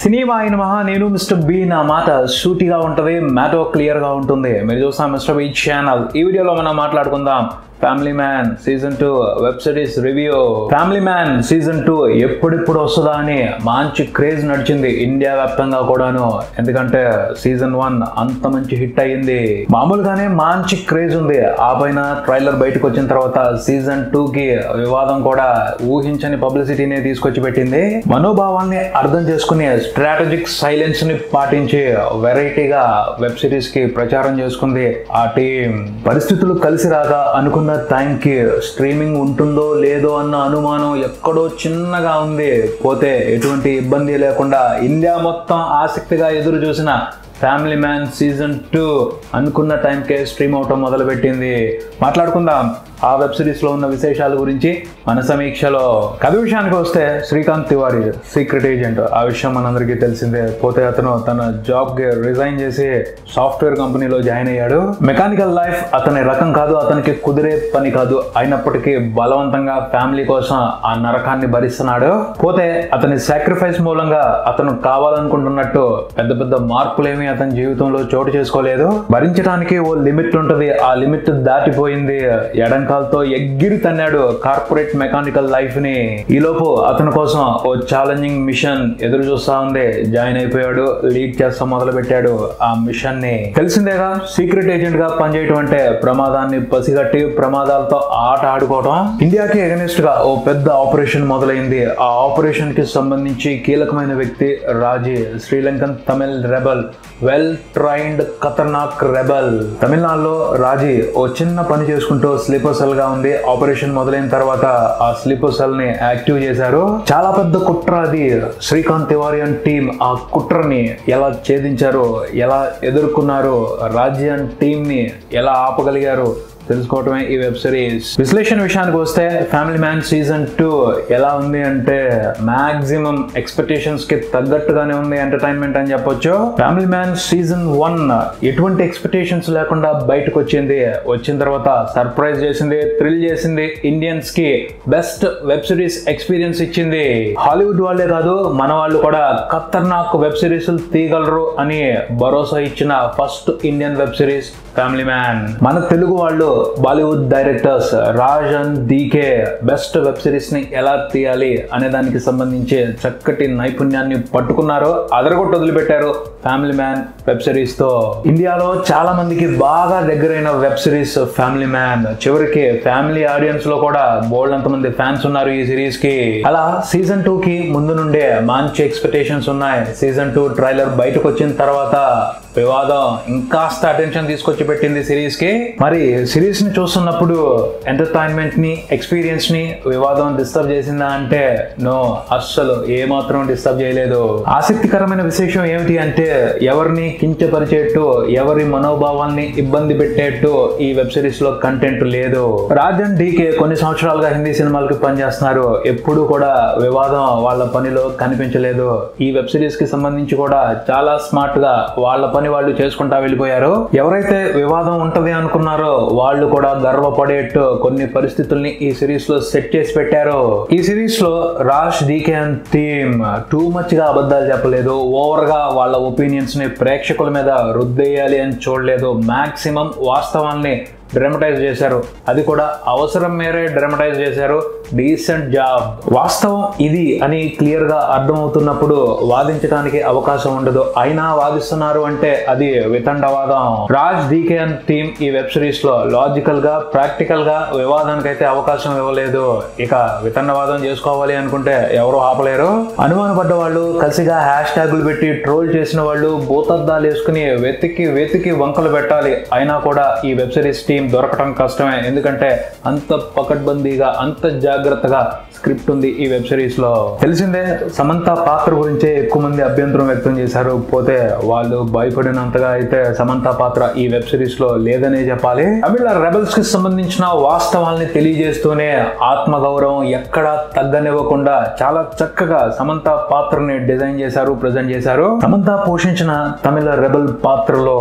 cinema అయిన మహా నేను మిస్టర్ బి నా మాట సూటిగా ఉంటది మ్యాటో క్లియర్ గా ఉంటుంది మీరు చూస్తాం మిస్టర్ బి ఛానల్ ఈ వీడియోలో మనం మాట్లాడుకుందాం Family Man season two web series review Family Man season two ఎప్పుడెప్పుడు వస్తుందా అని మంచి క్రేజ్ నడిచింది ఇండియా వ్యాప్తంగా కూడాను ఎందుకంటే సీజన్ వన్ అంత మంచి హిట్ అయ్యింది మామూలుగానే మంచి క్రేజ్ ఉంది ఆ పైన ట్రైలర్ బయటకు వచ్చిన తర్వాత సీజన్ టూ కి వివాదం కూడా ఊహించని పబ్లిసిటీని తీసుకొచ్చి పెట్టింది మనోభావాల్ని అర్థం చేసుకుని స్ట్రాటజిక్ సైలెన్స్ ని పాటించి వెరైటీగా వెబ్ సిరీస్ కి ప్రచారం చేసుకుంది ఆ టీం పరిస్థితులు కలిసి రాక అనుకున్న టైంకి స్ట్రీమింగ్ ఉంటుందో లేదో అన్న అనుమానం ఎక్కడో చిన్నగా ఉంది పోతే ఎటువంటి ఇబ్బంది లేకుండా ఇండియా మొత్తం ఆసక్తిగా ఎదురు చూసిన ఫ్యామిలీ మ్యాన్ సీజన్ టూ అనుకున్న టైంకే స్ట్రీమ్ అవటం మొదలుపెట్టింది మాట్లాడుకుందాం ఆ వెబ్ సిరీస్లో ఉన్న విశేషాల గురించి మన సమీక్షలో కథ విషయానికి వస్తే శ్రీకాంత్ తివారీ సీక్రెట్ ఏజెంట్ ఆ విషయం మనందరికీ తెలిసిందే పోతే అతను తన జాబ్కి రిజైన్ చేసి సాఫ్ట్వేర్ కంపెనీలో జాయిన్ అయ్యాడు మెకానికల్ లైఫ్ అతని రకం కాదు అతనికి కుదిరే పని కాదు అయినప్పటికీ బలవంతంగా ఫ్యామిలీ కోసం ఆ నరకాన్ని భరిస్తున్నాడు పోతే అతని సాక్రిఫైస్ మూలంగా అతను కావాలనుకుంటున్నట్టు పెద్ద పెద్ద మార్పులేమి అతని జీవితంలో చోటు చేసుకోలేదు భరించడానికి ఓ లిమిట్ ఉంటది ఆ లిమిట్ దాటిపోయింది ఎడంకాలతో ఎగ్గిరి తన్నాడు కార్పొరేట్ మెకానికల్ లైఫ్ ని ఈలోపు అతని కోసం ఓ ఛాలెంజింగ్ మిషన్ ఎదురు చూస్తా ఉంది జాయిన్ అయిపోయాడు లీడ్ చేస్తా మొదలు పెట్టాడు ఆ మిషన్ ని తెలిసిందేగా సీక్రెట్ ఏజెంట్ గా పనిచేయటం అంటే ప్రమాదాన్ని పసిగట్టి ప్రమాదాలతో ఆట ఆడుకోవటం ఇండియాకి ఎగనిస్ట్ గా ఓ పెద్ద ఆపరేషన్ మొదలైంది ఆ ఆపరేషన్ కి సంబంధించి కీలకమైన వ్యక్తి Raji Sri Lankan Tamil rebel well trained ఖతర్నాక్ రెబల్ తమిళనాడులో రాజీ ఓ చిన్న పని చేసుకుంటూ స్లీపర్ సెల్ గా ఉంది ఆపరేషన్ మొదలైన తర్వాత ఆ స్లీపర్ సెల్ ని యాక్టివ్ చేశారు చాలా పెద్ద కుట్ర అది శ్రీకాంత్ తివారీ అండ్ టీం ఆ కుట్రని ఎలా ఛేదించారు ఎలా ఎదుర్కొన్నారు రాజ్య అండ్ టీం ని ఎలా ఆపగలిగారు తెలుసుకోవటమే ఈ వెబ్ సిరీస్ విశ్లేషణ విషయానికి వస్తే ఫ్యామిలీ మ్యాన్ సీజన్ టూ ఎలా ఉంది అంటే మాక్సిమం ఎక్స్పెక్టేషన్స్ కి తగ్గట్టుగానే ఉంది ఎంటర్టైన్మెంట్ అని చెప్పొచ్చు ఫ్యామిలీ మ్యాన్ సీజన్ వన్ ఎటువంటి ఎక్స్పెక్టేషన్స్ లేకుండా బయటకు వచ్చింది వచ్చిన తర్వాత సర్ప్రైజ్ చేసింది థ్రిల్ చేసింది ఇండియన్స్ కి బెస్ట్ వెబ్ సిరీస్ ఎక్స్పీరియన్స్ ఇచ్చింది హాలీవుడ్ వాళ్ళే కాదు మన వాళ్ళు కూడా ఖతర్నాక్ వెబ్ సిరీస్ తీయగలరు అని భరోసా ఇచ్చిన first Indian web series Family Man మన తెలుగు వాళ్ళు Bollywood directors Raj and DK best web series ని ఎలా తీయాలి అనే దానికి సంబంధించి చక్కటి నైపుణ్యాన్ని పట్టుకున్నారు అదరగొట్టు వదిలిపెట్టారు ఫ్యామిలీ మ్యాన్ వెబ్ సిరీస్ తో ఇండియాలో చాలా మందికి బాగా దగ్గరైన వెబ్ సిరీస్ ఫ్యామిలీ మ్యాన్ చివరికి ఫ్యామిలీ ఆడియన్స్ లో కూడా బోల్డ్ అంత మంది ఫ్యాన్స్ ఉన్నారు ఈ సిరీస్ కి అలా సీజన్ టూ కి ముందు నుండే మంచి ఎక్స్పెక్టేషన్స్ ఉన్నాయి సీజన్ టూ ట్రైలర్ బయటకు వచ్చిన తర్వాత వివాదం ఇంకాస్త అటెన్షన్ తీసుకొచ్చి పెట్టింది సిరీస్ కి మరి సిరీస్ ని చూస్తున్నప్పుడు ఎంటర్టైన్మెంట్ ని ఎక్స్పీరియన్స్ ని వివాదం డిస్టర్బ్ చేసిందా అంటే నో అస్సలు ఏ మాత్రం డిస్టర్బ్ చేయలేదు ఆసక్తికరమైన విశేషం ఏమిటి అంటే ఎవరిని కించపరిచేట్టు ఎవరి మనోభావాల్ని ఇబ్బంది పెట్టేట్టు ఈ వెబ్ సిరీస్ లో కంటెంట్ లేదు రాజన్ డీకే కొన్ని సంవత్సరాలుగా హిందీ సినిమాలకి పనిచేస్తున్నారు ఎప్పుడు కూడా వివాదం వాళ్ళ పనిలో కనిపించలేదు ఈ వెబ్ సిరీస్ కి సంబంధించి కూడా చాలా స్మార్ట్ గా వాళ్ళ పని వాళ్ళు చేసుకుంటా వెళ్ళిపోయారు ఎవరైతే వివాదం ఉంటది అనుకున్నారో వాళ్ళు కూడా గర్వపడేట్టు కొన్ని పరిస్థితుల్ని ఈ సిరీస్ లో సెట్ చేసి పెట్టారు ఈ సిరీస్ లో Raj DK and team too much గా అబద్ధాలు చెప్పలేదు ఓవర్ గా వాళ్ళ ఒపీనియన్స్ ని ప్రేక్షకుల మీద రుద్దేయాలి అని చూడలేదు మాక్సిమం వాస్తవాల్ని డ్రమటైజ్ చేశారు అది కూడా అవసరం మేరే డ్రమటైజ్ చేశారు డీసెంట్ జాబ్ వాస్తవం ఇది అని క్లియర్ గా అర్థమవుతున్నప్పుడు వాదించడానికి అవకాశం ఉండదు అయినా వాదిస్తున్నారు అంటే అది వితండవాదం రాజ్ డీకే అండ్ టీమ్ ఈ వెబ్ సిరీస్ లో లాజికల్ గా ప్రాక్టికల్ గా వివాదానికి అయితే అవకాశం ఇవ్వలేదు ఇక వితండవాదం చేసుకోవాలి అనుకుంటే ఎవరు ఆపలేరు అనుమానపడ్డ వాళ్ళు కలిసిగా హ్యాష్ ట్యాగులు పెట్టి ట్రోల్ చేసిన వాళ్ళు భూతద్దాలు వేసుకుని వెతికి వెతికి వంకలు పెట్టాలి అయినా కూడా ఈ వెబ్ సిరీస్ టీం దొరకటం కష్టమే ఎందుకంటే అంత పకడ్బందీగా అంత జాగ్రత్తగా స్క్రిప్ట్ ఉంది ఈ వెబ్ సిరీస్ లో తెలిసిందే సమంత పాత్ర గురించే ఎక్కువ మంది అభ్యంతరం వ్యక్తం చేశారు పోతే వాళ్ళు భయపడినంతగా అయితే సమంత పాత్ర ఈ వెబ్ సిరీస్ లో లేదనే చెప్పాలి తమిళ రెబల్స్ కి సంబంధించిన వాస్తవాల్ని తెలియజేస్తూనే ఆత్మగౌరవం ఎక్కడ తగ్గనివ్వకుండా చాలా చక్కగా సమంత పాత్రని డిజైన్ చేశారు ప్రజెంట్ చేశారు సమంత పోషించిన తమిళ రెబల్ పాత్రలో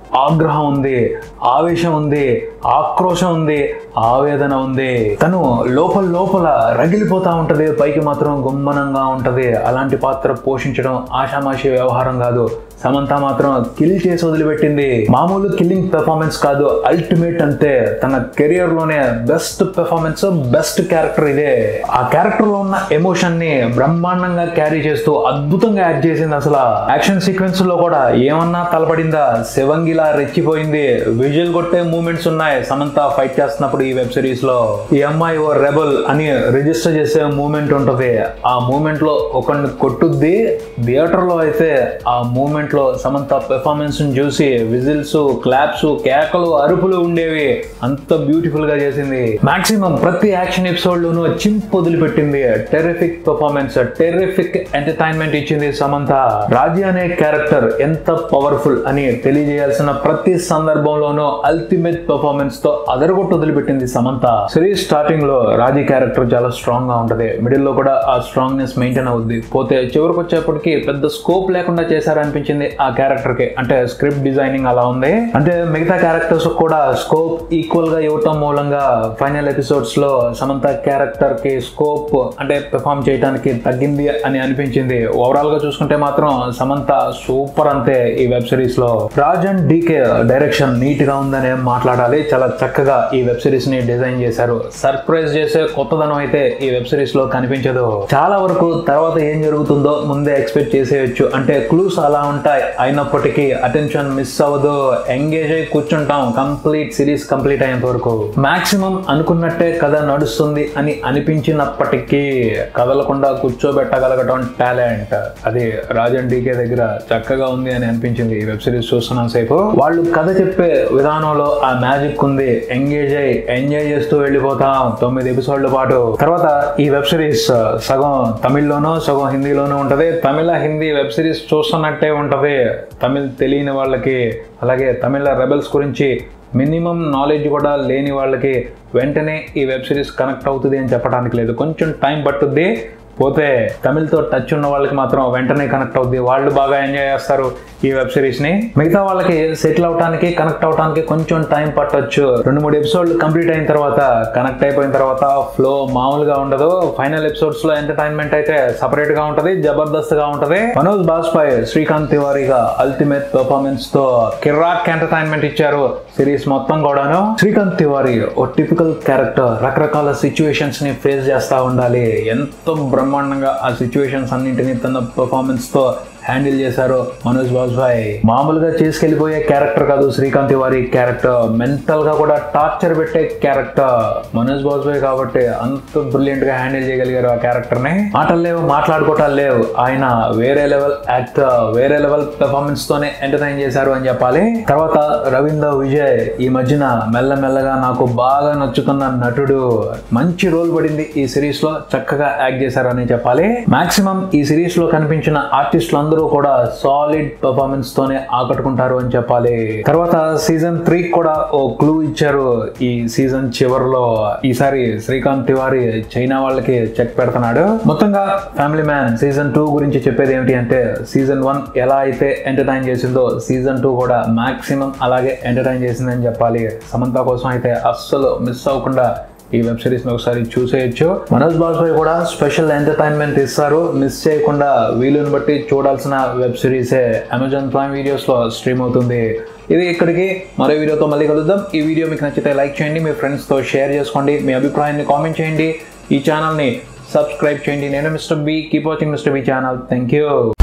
ఆగ్రహం ఉంది ఆవేశం ఉంది ఆక్రోశం ఉంది ఆవేదన ఉంది తను లోపల లోపల రగిలిపోతా ఉంటది పైకి మాత్రం గుమ్మనంగా ఉంటది అలాంటి పాత్ర పోషించడం ఆషామాషి వ్యవహారం కాదు సమంత మాత్రం కిల్ చేసి వదిలిపెట్టింది మామూలు కిల్లింగ్ పెర్ఫార్మెన్స్ కాదు అల్టిమేట్ అంటే తన కెరియర్ లోనే బెస్ట్ పెర్ఫార్మెన్స్ బెస్ట్ క్యారెక్టర్ ఇదే ఆ క్యారెక్టర్ లో ఉన్న ఎమోషన్ ని బ్రహ్మాండంగా క్యారీ చేస్తూ అద్భుతంగా యాక్ట్ చేసింది అసలు యాక్షన్ సీక్వెన్స్ లో కూడా ఏమన్నా తలపడిందా శివంగిలా రెచ్చిపోయింది విజువల్ కొట్టే మూమెంట్స్ ఉన్నాయి సమంత ఫైట్ చేస్తున్నప్పుడు ఈ వెబ్ సిరీస్ లో ఈ అమ్మాయి ఓ రెబల్ అని రిజిస్టర్ చేసే మూమెంట్ ఉంటది ఆ మూమెంట్ లో ఒకరిని కొట్టుద్ది థియేటర్ లో అయితే ఆ మూమెంట్ లో సమంత పెర్ఫార్మెన్స్ చూసి విజిల్స్ క్లాప్స్ కేకలు అరుపులు ఉండేవి అంత బ్యూటిఫుల్ గా చేసింది మాక్సిమం ప్రతి యాక్షన్ ఎపిసోడ్ లోనూ చింపు వదిలిపెట్టింది టెర్రిఫిక్ పెర్ఫార్మెన్స్ టెర్రిఫిక్ ఎంటర్టైన్మెంట్ ఇచ్చింది సమంత రాజీ అనే క్యారెక్టర్ ఎంత పవర్ఫుల్ అని తెలియజేయాల్సిన ప్రతి సందర్భంలోనూ అల్టిమేట్ పెర్ఫార్మెన్స్ తో అదరగొట్టు వదిలిపెట్టింది సమంత సిరీస్ స్టార్టింగ్ లో రాజీ క్యారెక్టర్ చాలా స్ట్రాంగ్ గా ఉంటది మిడిల్ లో కూడా ఆ స్ట్రాంగ్నెస్ మెయింటైన్ అవుద్ది పోతే చివరికి వచ్చేప్పటికి పెద్ద స్కోప్ లేకుండా చేశారనిపించింది ఆ క్యారెక్టర్ కి అంటే స్క్రిప్ట్ డిజైనింగ్ అలా ఉంది అంటే మిగతా క్యారెక్టర్స్ కూడా స్కోప్ ఈక్వల్ గా ఇవ్వటం మూలంగా ఫైనల్ ఎపిసోడ్స్ లో సమంత క్యారెక్టర్ కి స్కోప్ అంటే పెర్ఫామ్ చేయడానికి తగ్గింది అని అనిపించింది ఓవరాల్ గా చూసుకుంటే మాత్రం సమంత సూపర్ అంతే ఈ వెబ్ సిరీస్ లో Raj and DK direction neat గా ఉందనే మాట్లాడాలి చాలా చక్కగా ఈ వెబ్ సిరీస్ ని డిజైన్ చేశారు సర్ప్రైజ్ చేసే కొత్తదనం అయితే ఈ వెబ్ సిరీస్ లో కనిపించదు చాలా వరకు తర్వాత ఏం జరుగుతుందో ముందే ఎక్స్పెక్ట్ చేసేయచ్చు అంటే క్లూస్ అలా ఉంటాయి అయినప్పటికీ అటెన్షన్ మిస్ అవ్వదు ఎంగేజ్ అయి కూర్చుంటాం కంప్లీట్ సిరీస్ కంప్లీట్ అయ్యేంత వరకు మాక్సిమం అనుకున్నట్టే కథ నడుస్తుంది అని అనిపించినప్పటికీ కదలకుండా కూర్చోబెట్టగలగటం టాలెంట్ అది రాజన్ డీకే దగ్గర చక్కగా ఉంది అని అనిపించింది ఈ వెబ్ సిరీస్ చూస్తున్నాం సేపు వాళ్ళు కథ చెప్పే విధానంలో ఆ మ్యాజిక్ ఉంది ఎంగేజ్ అయ్యి ఎంజాయ్ చేస్తూ వెళ్ళిపోతాం తొమ్మిది ఎపిసోడ్ల పాటు తర్వాత ఈ వెబ్ సిరీస్ సగం తమిళ్లోనూ సగం హిందీలోనూ ఉంటది తమిళ హిందీ వెబ్ సిరీస్ చూస్తున్నట్టే ఉంటది తమిళ్ తెలియని వాళ్ళకి అలాగే తమిళ రెబల్స్ గురించి మినిమం నాలెడ్జ్ కూడా లేని వాళ్ళకి వెంటనే ఈ వెబ్ సిరీస్ కనెక్ట్ అవుతుంది అని చెప్పడానికి లేదు కొంచెం టైం పట్టుద్ది పోతే తమిళ్తో టచ్ ఉన్న వాళ్ళకి మాత్రం వెంటనే కనెక్ట్ అవుద్ది వాళ్ళు బాగా ఎంజాయ్ చేస్తారు ఈ వెబ్ సిరీస్ ని మిగతా వాళ్ళకి సెటిల్ అవడానికి కనెక్ట్ అవడానికి కొంచెం టైం పట్టొచ్చు రెండు మూడు ఎపిసోడ్లు కంప్లీట్ అయిన తర్వాత కనెక్ట్ అయిపోయిన తర్వాత ఫ్లో మామూలుగా ఉండదు ఫైనల్ ఎపిసోడ్స్ లో ఎంటర్టైన్మెంట్ అయితే సపరేట్ గా ఉంటది జబర్దస్త్ గా ఉంటది మనోజ్ బాజ్పాయ్ శ్రీకాంత్ తివారీగా అల్టిమేట్ పెర్ఫార్మెన్స్ తో కిర్రాక్ ఎంటర్టైన్మెంట్ ఇచ్చారు సిరీస్ మొత్తం కూడాను శ్రీకాంత్ తివారీ ఓ టిపికల్ క్యారెక్టర్ రకరకాల సిచ్యువేషన్స్ ని ఫేస్ చేస్తా ఉండాలి ఎంతో బ్రహ్మాండంగా ఆ సిచ్యువేషన్స్ అన్నింటినీ తన పెర్ఫార్మెన్స్ తో హ్యాండిల్ చేశారు మనోజ్ బాజ్పాయ్ మామూలుగా చేసుకెళ్లిపోయే క్యారెక్టర్ కాదు శ్రీకాంత్ వారి క్యారెక్టర్ మెంటల్ గా కూడా టార్చర్ పెట్టే క్యారెక్టర్ మనోజ్ బాజ్పాయ్ కాబట్టి అంత బ్రిలియంట్ గా హ్యాండిల్ చేయగలిగారు ఆ క్యారెక్టర్ ని మాటలు లేవు మాట్లాడుకోవటాలు లేవు ఆయన వేరే లెవెల్ యాక్టర్ వేరే లెవెల్ పెర్ఫార్మెన్స్ తోనే ఎంటర్టైన్ చేశారు అని చెప్పాలి తర్వాత రవీంద్ర విజయ్ ఈ మధ్యన మెల్లమెల్లగా నాకు బాగా నచ్చుతున్న నటుడు మంచి రోల్ పడింది ఈ సిరీస్ లో చక్కగా యాక్ట్ చేశారని చెప్పాలి మాక్సిమం ఈ సిరీస్ లో కనిపించిన ఆర్టిస్టులు అందరూ కూడా సాలిడ్ పర్ఫార్మెన్స్ తోనే ఆకట్టుకుంటారు అని చెప్పాలి తర్వాత సీజన్ త్రీ కూడా ఓ క్లూ ఇచ్చారు ఈ సీజన్ చివరిలో ఈసారి శ్రీకాంత్ తివారీ చైనా వాళ్ళకి చెక్ పెడుతున్నాడు మొత్తంగా ఫ్యామిలీ మ్యాన్ సీజన్ టూ గురించి చెప్పేది ఏమిటి అంటే సీజన్ వన్ ఎలా అయితే ఎంటర్టైన్ చేసిందో సీజన్ టూ కూడా మాక్సిమం అలాగే ఎంటర్టైన్ చేసిందని చెప్పాలి సమంత కోసం అయితే అస్సలు మిస్ అవ్వకుండా ఈ వెబ్ సిరీస్ ని ఒకసారి చూసేయచ్చు మనోజ్ బాజ్పాయ్ కూడా స్పెషల్ ఎంటర్టైన్మెంట్ ఇస్తారు మిస్ చేయకుండా వీలుని బట్టి చూడాల్సిన వెబ్ సిరీసే అమెజాన్ ప్రైమ్ వీడియోస్ లో స్ట్రీమ్ అవుతుంది ఇది ఇక్కడికి మరో వీడియోతో మళ్ళీ కలుద్దాం ఈ వీడియో మీకు నచ్చితే లైక్ చేయండి మీ ఫ్రెండ్స్తో షేర్ చేసుకోండి మీ అభిప్రాయాన్ని కామెంట్ చేయండి ఈ ఛానల్ని సబ్స్క్రైబ్ చేయండి నేను Mr B keep watching Mr B channel thank you